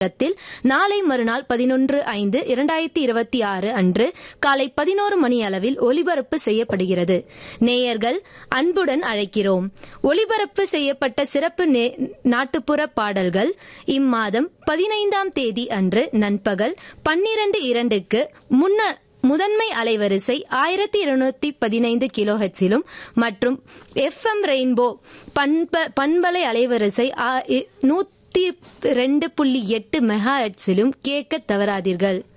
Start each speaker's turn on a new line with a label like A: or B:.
A: தமிழகத்தில் நாளை மறுநாள் பதினொன்று ஐந்து இரண்டாயிரத்தி இருபத்தி ஆறு அன்று காலை பதினோரு மணி அளவில் ஒலிபரப்பு செய்யப்படுகிறது நேயர்கள் அன்புடன் அழைக்கிறோம் ஒலிபரப்பு செய்யப்பட்ட சிறப்பு நே- நாட்டுப்புற பாடல்கள் இம்மாதம் பதினைந்தாம் தேதி அன்று நண்பகல் பன்னிரண்டு இரண்டுக்கு முன்ன முதன்மை அலைவரிசை ஆயிரத்தி இருநூத்தி பதினைந்து கிலோ ஹெச்சிலும் மற்றும் எஃப்எம் ரெயின்போ பண்ப பண்பலை அலைவரிசை ஆ- இ- நூத்தி ரெண்டு புள்ளி எட்டு மெகா ஹெட்ஸிலும் கேட்க தவறாதீர்கள்